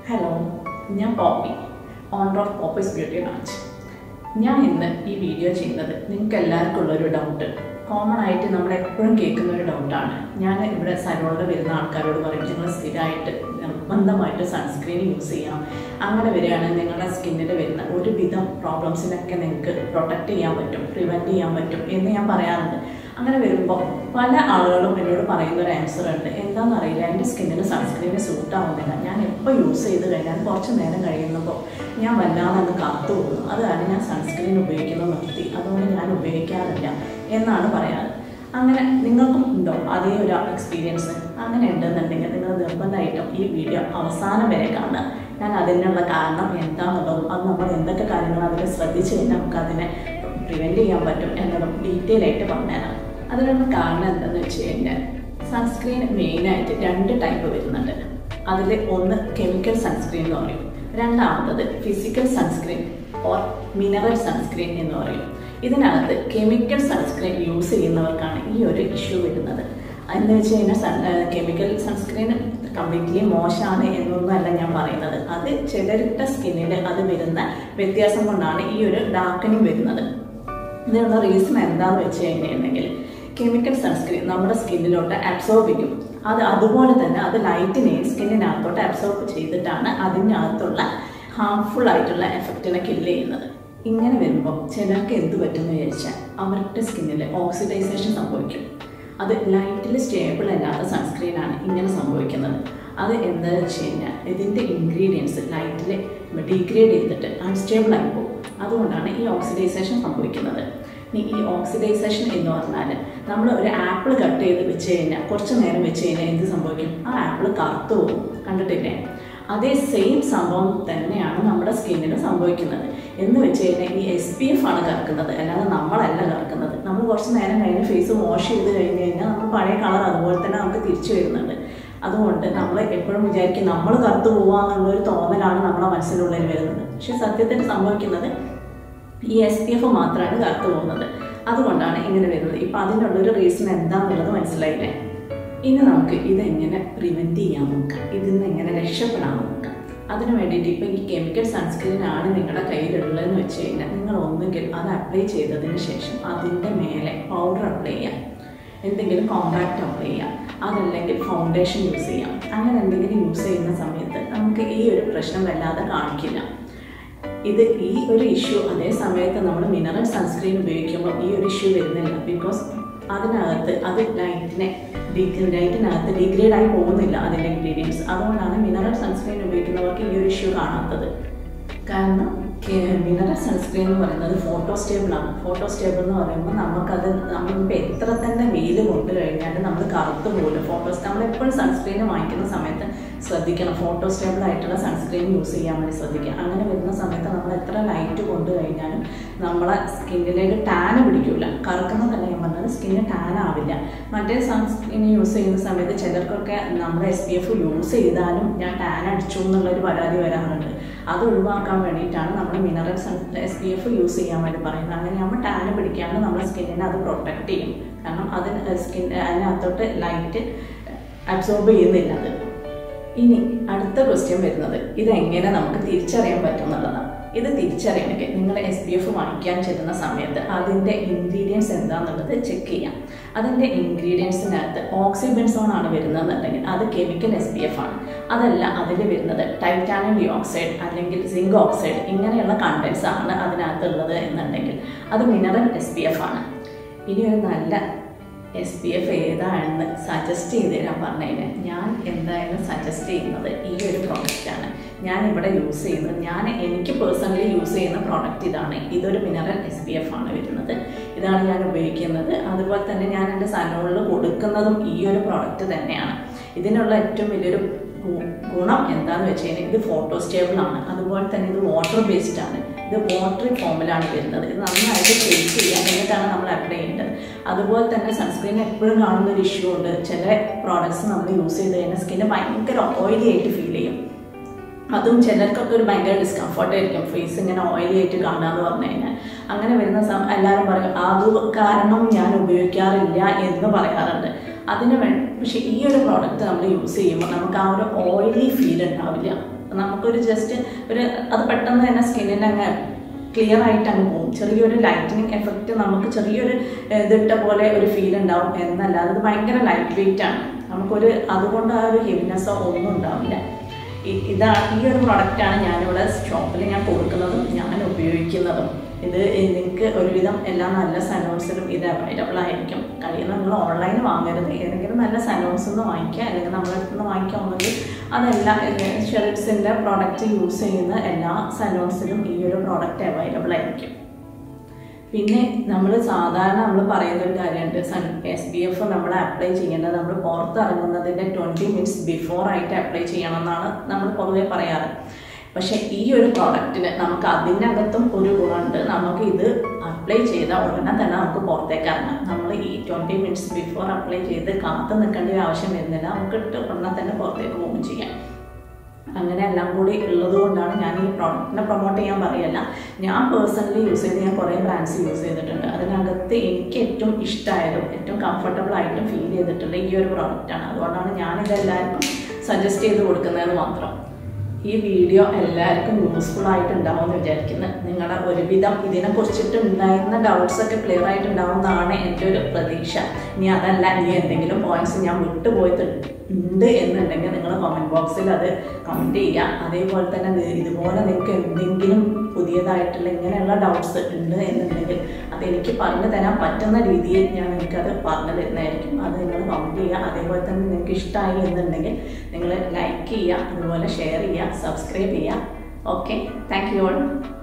hello ഞാൻ Poppy owner of Poppy's beauty lounge ഞാൻ ഇന്ന് ഈ വീഡിയോ ചെയ്യുന്നത് നിങ്ങൾക്ക് എല്ലാവർക്കും ഉള്ളൊരു ഡൗട്ട് കോമൺ ആയിട്ട് നമ്മൾ എപ്പോഴും കേൾക്കുന്ന ഒരു ഡൗട്ടാണ് ഞാൻ ഇവിടെ സലോണിൽ വരുന്ന ആൾക്കാരോട് പറയും നിങ്ങൾ സ്ഥിരമായിട്ട് നിർബന്ധമായിട്ട് സൺസ്ക്രീൻ യൂസ് ചെയ്യാം അങ്ങനെ വരികയാണെങ്കിൽ നിങ്ങളുടെ സ്കിന്നിൽ വരുന്ന ഒരുവിധം പ്രോബ്ലംസിനൊക്കെ നിങ്ങൾക്ക് പ്രൊട്ടക്റ്റ് ചെയ്യാൻ പറ്റും പ്രിവെൻറ്റ് ചെയ്യാൻ പറ്റും എന്ന് ഞാൻ പറയാറുണ്ട് അങ്ങനെ വരുമ്പോൾ പല ആളുകളും എന്നോട് പറയുന്ന ഒരു ആൻസർ ഉണ്ട് എന്താണെന്ന് അറിയില്ല എൻ്റെ സ്കിന്നിന് സൺസ്ക്രീന് സൂട്ട് ആവുന്നില്ല ഞാൻ എപ്പോൾ യൂസ് ചെയ്ത് കഴിഞ്ഞാൽ കുറച്ച് നേരം കഴിയുമ്പോൾ ഞാൻ വല്ലാതെ അങ്ങ് കറുത്തു പോകുന്നു അത് കാരണം ഞാൻ സൺസ്ക്രീൻ ഉപയോഗിക്കുന്നത് നിർത്തി അതുകൊണ്ട് ഞാൻ ഉപയോഗിക്കാറില്ല എന്നാണ് പറയാറ് അങ്ങനെ നിങ്ങൾക്കും ഉണ്ടോ അതേ ഒരു എക്സ്പീരിയൻസ് അങ്ങനെ ഉണ്ടെന്നുണ്ടെങ്കിൽ നിങ്ങൾ നിർബന്ധമായിട്ടും ഈ വീഡിയോ അവസാനം വരെ കാണുക ഞാൻ അതിനുള്ള കാരണം എന്താണെന്നുള്ളതും അത് നമ്മൾ എന്തൊക്കെ കാര്യങ്ങൾ അതിൽ ശ്രദ്ധിച്ചു കഴിഞ്ഞാൽ നമുക്ക് അതിനെ പ്രിവെൻറ്റ് ചെയ്യാൻ പറ്റും എന്നതും ഡീറ്റെയിൽ ആയിട്ട് പറഞ്ഞുതരാം അതിനുള്ള കാരണം എന്താണെന്ന് വെച്ച് കഴിഞ്ഞാൽ സൺസ്ക്രീൻ മെയിനായിട്ട് രണ്ട് ടൈപ്പ് വരുന്നുണ്ട് അതിൽ ഒന്ന് കെമിക്കൽ സൺസ്ക്രീൻ എന്ന് പറയും രണ്ടാമത്തത് physical sunscreen or mineral sunscreen എന്ന് പറയും ഇതിനകത്ത് കെമിക്കൽ സൺസ്ക്രീൻ യൂസ് ചെയ്യുന്നവർക്കാണ് ഈ ഒരു ഇഷ്യൂ വരുന്നത് എന്ന് വെച്ച് കഴിഞ്ഞാൽ സൺ കെമിക്കൽ സൺസ്ക്രീൻ കംപ്ലീറ്റ്ലി മോശമാണ് എന്നൊന്നുമല്ല ഞാൻ പറയുന്നത് അത് ചിലരുടെ സ്കിന്നിൽ അത് വരുന്ന വ്യത്യാസം കൊണ്ടാണ് ഈ ഒരു ഡാർക്കനിങ് വരുന്നത് ഇതിനുള്ള റീസൺ എന്താണെന്ന് വെച്ച് കഴിഞ്ഞിട്ടുണ്ടെങ്കിൽ കെമിക്കൽ സൺസ്ക്രീൻ നമ്മുടെ സ്കിന്നിലോട്ട് അബ്സോർബ് ചെയ്യും അത് അതുപോലെ തന്നെ അത് ലൈറ്റിനെയും സ്കിന്നിനകത്തോട്ട് അബ്സോർബ് ചെയ്തിട്ടാണ് അതിനകത്തുള്ള ഹാംഫുൾ ആയിട്ടുള്ള എഫക്റ്റിനെ കില്ല് ചെയ്യുന്നത് ഇങ്ങനെ വരുമ്പോൾ ചിലർക്ക് എന്ത് പറ്റുമെന്ന് വിചാരിച്ചാൽ അവരുടെ സ്കിന്നിൽ ഓക്സിഡൈസേഷൻ സംഭവിക്കും അത് ലൈറ്റിൽ സ്റ്റേബിൾ അല്ലാത്ത സൺസ്ക്രീനാണ് ഇങ്ങനെ സംഭവിക്കുന്നത് അത് എന്താണെന്ന് വെച്ച് കഴിഞ്ഞാൽ ഇതിൻ്റെ ഇൻഗ്രീഡിയൻസ് ലൈറ്റിൽ ഡീഗ്രേഡ് ചെയ്തിട്ട് അൺസ്റ്റേബിൾ ആയി പോകും അതുകൊണ്ടാണ് ഈ ഓക്സിഡൈസേഷൻ സംഭവിക്കുന്നത് ഇനി ഈ ഓക്സിഡൈസേഷൻ എന്ന് പറഞ്ഞാൽ നമ്മൾ ഒരു ആപ്പിൾ കട്ട് ചെയ്ത് വെച്ച് കഴിഞ്ഞാൽ കുറച്ച് നേരം വെച്ച് കഴിഞ്ഞാൽ എന്ത് സംഭവിക്കും ആ ആപ്പിൾ കറുത്തു പോകും കണ്ടിട്ടില്ലേ അതേ സെയിം സംഭവം തന്നെയാണ് നമ്മുടെ സ്കിന്നിന് സംഭവിക്കുന്നത് എന്ന് വെച്ച് കഴിഞ്ഞാൽ ഈ എസ് പി എഫ് ആണ് കറക്കുന്നത് അല്ലാതെ നമ്മളല്ല കറക്കുന്നത് നമ്മൾ കുറച്ച് നേരം കഴിഞ്ഞ് ഫേസ് വാഷ് ചെയ്ത് കഴിഞ്ഞ് കഴിഞ്ഞാൽ നമ്മൾ പഴയ കളർ അതുപോലെ തന്നെ നമുക്ക് തിരിച്ചു വരുന്നുണ്ട് അതുകൊണ്ട് നമ്മൾ എപ്പോഴും വിചാരിക്കും നമ്മൾ കറുത്തു പോവാന്നുള്ളൊരു തോന്നലാണ് നമ്മുടെ മനസ്സിനുള്ളിൽ വരുന്നത് പക്ഷെ സത്യത്തിൽ സംഭവിക്കുന്നത് ഈ എസ് പി എഫ് മാത്രമാണ് കറുത്തു പോകുന്നത് അതുകൊണ്ടാണ് ഇങ്ങനെ വരുന്നത് ഇപ്പം അതിനുള്ളൊരു റീസൺ എന്താണെന്നുള്ളത് മനസ്സിലായില്ലേ ഇനി നമുക്ക് ഇതെങ്ങനെ പ്രിവെൻറ്റ് ചെയ്യാൻ നോക്കാം ഇതിൽ നിന്ന് എങ്ങനെ രക്ഷപ്പെടാൻ നോക്കാം അതിന് വേണ്ടിയിട്ട് ഇപ്പോൾ ഈ കെമിക്കൽ സൺസ്ക്രീൻ ആണ് നിങ്ങളുടെ കയ്യിലുള്ളതെന്ന് വെച്ച് കഴിഞ്ഞാൽ നിങ്ങൾ ഒന്നുകിൽ അത് അപ്ലൈ ചെയ്തതിന് ശേഷം അതിൻ്റെ മേലെ പൗഡർ അപ്ലൈ ചെയ്യാം എന്തെങ്കിലും കോമ്പാക്റ്റ് അപ്ലൈ ചെയ്യാം അതല്ലെങ്കിൽ ഫൗണ്ടേഷൻ യൂസ് ചെയ്യാം അങ്ങനെ എന്തെങ്കിലും യൂസ് ചെയ്യുന്ന സമയത്ത് നമുക്ക് ഈ ഒരു പ്രശ്നം വല്ലാതെ കാണിക്കില്ല ഇത് ഈ ഒരു ഇഷ്യൂ അതേ സമയത്ത് നമ്മൾ മിനറൽ സൺസ്ക്രീൻ ഉപയോഗിക്കുമ്പോൾ ഈ ഒരു ഇഷ്യൂ വരുന്നില്ല ബിക്കോസ് അതിനകത്ത് അത് ലൈറ്റിനെ ലൈറ്റിനകത്ത് ഡിഗ്രേഡ് ആയി പോകുന്നില്ല അതിൻ്റെ ഇൻഗ്രീഡിയൻസ് അതുകൊണ്ടാണ് മിനറൽ സൺസ്ക്രീൻ ഉപയോഗിക്കുന്നവർക്ക് ഈ ഒരു ഇഷ്യൂ കാണാത്തത് കാരണം മിനറൽ സൺസ്ക്രീൻ എന്ന് പറയുന്നത് ഫോട്ടോ സ്റ്റേബിൾ ആണ് ഫോട്ടോ സ്റ്റേബിൾ എന്ന് പറയുമ്പോൾ നമുക്കത് നമ്മളിപ്പോൾ എത്ര തന്നെ വെയിൽ കൊണ്ട് കഴിഞ്ഞാലും നമ്മൾ കറുത്ത് പോലും ഫോട്ടോസ് നമ്മൾ എപ്പോഴും സൺസ്ക്രീൻ വാങ്ങിക്കുന്ന സമയത്ത് ശ്രദ്ധിക്കണം ഫോട്ടോ സ്റ്റേബിൾ ആയിട്ടുള്ള സൺസ്ക്രീൻ യൂസ് ചെയ്യാൻ വേണ്ടി ശ്രദ്ധിക്കുക അങ്ങനെ വരുന്ന സമയത്ത് നമ്മൾ എത്ര ലൈറ്റ് കൊണ്ട് കഴിഞ്ഞാലും നമ്മളെ സ്കിന്നിലേക്ക് ടാന് പിടിക്കില്ല കറുക്കുന്നതല്ല ഞാൻ പറഞ്ഞത് സ്കിന്ന് ടാൻ ആവില്ല മറ്റേ സൺസ്ക്രീൻ യൂസ് ചെയ്യുന്ന സമയത്ത് ചിലർക്കൊക്കെ നമ്മുടെ എസ് പി എഫ് യൂസ് ചെയ്താലും ഞാൻ ടാൻ അടിച്ചു എന്നുള്ളൊരു പരാതി വരാറുണ്ട് അത് ഒഴിവാക്കാൻ വേണ്ടിയിട്ടാണ് നമ്മൾ mineral sun S P F use ചെയ്യാൻ വേണ്ടി പറയുന്നത് അങ്ങനെയാകുമ്പോൾ ടാന് പിടിക്കാണ്ട് നമ്മുടെ സ്കിന്നിനെ അത് പ്രൊട്ടക്റ്റ് ചെയ്യും കാരണം അതിന് സ്കിൻ അതിനകത്തോട്ട് ലൈറ്റ് അബ്സോർബ് ചെയ്യുന്നില്ല അത് ഇനി അടുത്ത ക്വസ്റ്റ്യൻ വരുന്നത് ഇതെങ്ങനെ നമുക്ക് തിരിച്ചറിയാൻ പറ്റും എന്നുള്ളതാണ് ഇത് തിരിച്ചറിയണമെങ്കിൽ നിങ്ങൾ എസ് പി എഫ് വാങ്ങിക്കാൻ ചെല്ലുന്ന സമയത്ത് അതിൻ്റെ ഇൻഗ്രീഡിയൻസ് എന്താണെന്നുള്ളത് ചെക്ക് ചെയ്യാം അതിൻ്റെ ഇൻഗ്രീഡിയൻസിനകത്ത് ഓക്സിബെൻസോൺ ആണ് വരുന്നതെന്നുണ്ടെങ്കിൽ അത് കെമിക്കൽ എസ് പി എഫ് ആണ് അതല്ല അതിൽ വരുന്നത് ടൈറ്റാനിയം ഡി ഓക്സൈഡ് അല്ലെങ്കിൽ സിങ്ക് ഓക്സൈഡ് ഇങ്ങനെയുള്ള കണ്ടൻസ് ആണ് അതിനകത്തുള്ളത് എന്നുണ്ടെങ്കിൽ അത് മിനറൽ എസ് പി എഫ് ആണ് ഇനി ഒരു നല്ല എസ് പി എഫ് ഏതാണെന്ന് സജസ്റ്റ് ചെയ്ത് തരാൻ പറഞ്ഞു കഴിഞ്ഞാൽ ഞാൻ എന്തായാലും സജസ്റ്റ് ചെയ്യുന്നത് ഈ ഒരു പ്രോഡക്റ്റാണ് ഞാൻ ഇവിടെ യൂസ് ചെയ്യുന്നത് ഞാൻ എനിക്ക് പേഴ്സണലി യൂസ് ചെയ്യുന്ന പ്രോഡക്റ്റ് ഇതാണ് ഇതൊരു മിനറൽ എസ് പി എഫ് ആണ് വരുന്നത് ഇതാണ് ഞാൻ ഉപയോഗിക്കുന്നത് അതുപോലെ തന്നെ ഞാൻ എൻ്റെ സലോണിൽ കൊടുക്കുന്നതും ഈ ഒരു പ്രോഡക്റ്റ് തന്നെയാണ് ഇതിനുള്ള ഏറ്റവും വലിയൊരു ഗുണം എന്താണെന്ന് വെച്ച് കഴിഞ്ഞാൽ ഇത് ഫോട്ടോ സ്റ്റേബിൾ ആണ് അതുപോലെ തന്നെ ഇത് വാട്ടർ ബേസ്ഡ് ആണ് ഇത് വാട്ടറി ഫോമിലാണ് വരുന്നത് ഇത് നന്നായിട്ട് ഷേക്ക് ചെയ്യാം എന്നിട്ടാണ് നമ്മൾ അപ്ലൈ ചെയ്യേണ്ടത് അതുപോലെ തന്നെ സൺസ്ക്രീൻ എപ്പോഴും കാണുന്ന ഒരു ഇഷ്യൂ ഉണ്ട് ചില പ്രോഡക്ട്സ് നമ്മൾ യൂസ് ചെയ്ത് കഴിഞ്ഞാൽ സ്കിന്ന് ഭയങ്കര ഓയിലി ആയിട്ട് ഫീൽ ചെയ്യും അതും ചിലർക്കൊക്കെ ഒരു ഭയങ്കര ഡിസ്കംഫർട്ട് ആയിരിക്കും ഫേസ് ഇങ്ങനെ ഓയിലി ആയിട്ട് കാണാന്ന് പറഞ്ഞു കഴിഞ്ഞാൽ അങ്ങനെ വരുന്ന സമയം എല്ലാവരും പറയും അത് കാരണം ഞാൻ ഉപയോഗിക്കാറില്ല എന്ന് പറയാറുണ്ട് അതിന് വേണ്ടി പക്ഷേ ഈ ഒരു പ്രോഡക്റ്റ് നമ്മൾ യൂസ് ചെയ്യുമ്പോൾ നമുക്ക് ആ ഒരു ഓയിലി ഫീൽ ഉണ്ടാവില്ല നമുക്കൊരു ജസ്റ്റ് ഒരു അത് പെട്ടെന്ന് തന്നെ സ്കിന്നിന് അങ്ങ് ക്ലിയർ ആയിട്ട് അങ്ങ് പോകും ചെറിയൊരു ലൈറ്റനിങ് എഫക്റ്റ് നമുക്ക് ചെറിയൊരു ഏഹ്, ഇതിട്ട പോലെ ഒരു ഫീൽ ഉണ്ടാവും എന്നല്ല അത് ഭയങ്കര ലൈറ്റ് വെയിറ്റ് ആണ് നമുക്കൊരു അതുകൊണ്ട് ആ ഒരു ഹെവിനെസ്സോ ഒന്നും ഉണ്ടാവില്ല ഇ- ഇതാ ഈ ഒരു പ്രൊഡക്റ്റാണ് ഞാനിവിടെ ഷോപ്പിൽ ഞാൻ കൊടുക്കുന്നതും ഞാൻ ഉപയോഗിക്കുന്നതും ഇത് നിങ്ങൾക്ക് ഒരുവിധം എല്ലാ നല്ല സലോൺസിലും ഇത് അവൈലബിൾ ആയിരിക്കും കഴിയുന്ന നിങ്ങൾ ഓൺലൈൻ വാങ്ങരുത് ഏതെങ്കിലും നല്ല സലോൺസിൽ നിന്ന് വാങ്ങിക്കുക അല്ലെങ്കിൽ നമ്മുടെ അടുത്ത് നിന്ന് വാങ്ങിക്കാവുന്നെങ്കിൽ അതെല്ലാം ഷെറിറ്റ്സിൻ്റെ പ്രോഡക്റ്റ് യൂസ് ചെയ്യുന്ന എല്ലാ സലോൺസിലും ഈ ഒരു പ്രോഡക്റ്റ് അവൈലബിൾ ആയിരിക്കും പിന്നെ നമ്മൾ സാധാരണ നമ്മൾ പറയുന്ന ഒരു കാര്യമുണ്ട് സൺ എസ് ബി എഫ് നമ്മൾ അപ്ലൈ ചെയ്യേണ്ടത് നമ്മൾ പുറത്തിറങ്ങുന്നതിൻ്റെ ട്വൻറ്റി മിനിറ്റ്സ് ബിഫോർ ആയിട്ട് അപ്ലൈ ചെയ്യണം എന്നാണ് നമ്മൾ പൊതുവേ പറയാറ് പക്ഷേ ഈ ഒരു പ്രോഡക്റ്റിന് നമുക്ക് അതിനകത്തും ഒരു ഗുണമുണ്ട് നമുക്ക് ഇത് അപ്ലൈ ചെയ്ത ഉടനെ തന്നെ നമുക്ക് പുറത്തേക്ക് ഇറങ്ങാം നമ്മൾ ഈ ട്വൻറ്റി മിനിറ്റ്സ് ബിഫോർ അപ്ലൈ ചെയ്ത് കാത്തു നിൽക്കേണ്ട ഒരു ആവശ്യം വരുന്നില്ല നമുക്ക് ഇട്ട് ഉടനെ തന്നെ പുറത്തേക്ക് പോകും ചെയ്യാം അങ്ങനെ എല്ലാം കൂടി ഉള്ളത് കൊണ്ടാണ് ഞാൻ ഈ പ്രോഡക്റ്റിനെ പ്രൊമോട്ട് ചെയ്യാൻ പറയല്ല ഞാൻ പേഴ്സണലി യൂസ് ചെയ്ത് ഞാൻ കുറേ ബ്രാൻഡ്സ് യൂസ് ചെയ്തിട്ടുണ്ട് അതിനകത്ത് എനിക്ക് ഏറ്റവും ഇഷ്ടമായതും ഏറ്റവും കംഫർട്ടബിൾ ആയിട്ടും ഫീൽ ചെയ്തിട്ടുള്ള ഈ ഒരു പ്രോഡക്റ്റാണ് അതുകൊണ്ടാണ് ഞാനിത് എല്ലാവർക്കും സജസ്റ്റ് ചെയ്ത് കൊടുക്കുന്നതെന്ന് മാത്രം ഈ വീഡിയോ എല്ലാവർക്കും യൂസ്ഫുൾ ആയിട്ടുണ്ടാവും എന്ന് വിചാരിക്കുന്നത് നിങ്ങളുടെ ഒരുവിധം ഇതിനെ കുറിച്ചിട്ട് ഉണ്ടായിരുന്ന ഡൗട്ട്സ് ഒക്കെ ക്ലിയർ ആയിട്ടുണ്ടാവുമെന്നാണ് എൻ്റെ ഒരു പ്രതീക്ഷ ഇനി അതല്ല ഇനി എന്തെങ്കിലും പോയിന്റ്സ് ഞാൻ വിട്ടുപോയിട്ട് ഉണ്ട് എന്നുണ്ടെങ്കിൽ നിങ്ങൾ കമൻറ്റ് ബോക്സിൽ അത് കമൻറ്റ് ചെയ്യുക അതേപോലെ തന്നെ ഇത് ഇതുപോലെ നിങ്ങൾക്ക് എന്തെങ്കിലും പുതിയതായിട്ടുള്ള ഇങ്ങനെയുള്ള ഡൗട്ട്സ് ഉണ്ട് എന്നുണ്ടെങ്കിൽ അത് എനിക്ക് പറഞ്ഞു തരാൻ പറ്റുന്ന രീതിയിൽ ഞാൻ നിങ്ങൾക്കത് പറഞ്ഞു തരുന്നതായിരിക്കും അത് നിങ്ങൾ കമൻറ്റ് ചെയ്യുക അതേപോലെ തന്നെ നിങ്ങൾക്ക് ഇഷ്ടമായി എന്നുണ്ടെങ്കിൽ നിങ്ങൾ ലൈക്ക് ചെയ്യുക അതുപോലെ ഷെയർ ചെയ്യുക സബ്സ്ക്രൈബ് ചെയ്യുക ഓക്കെ താങ്ക് യു ഓൾ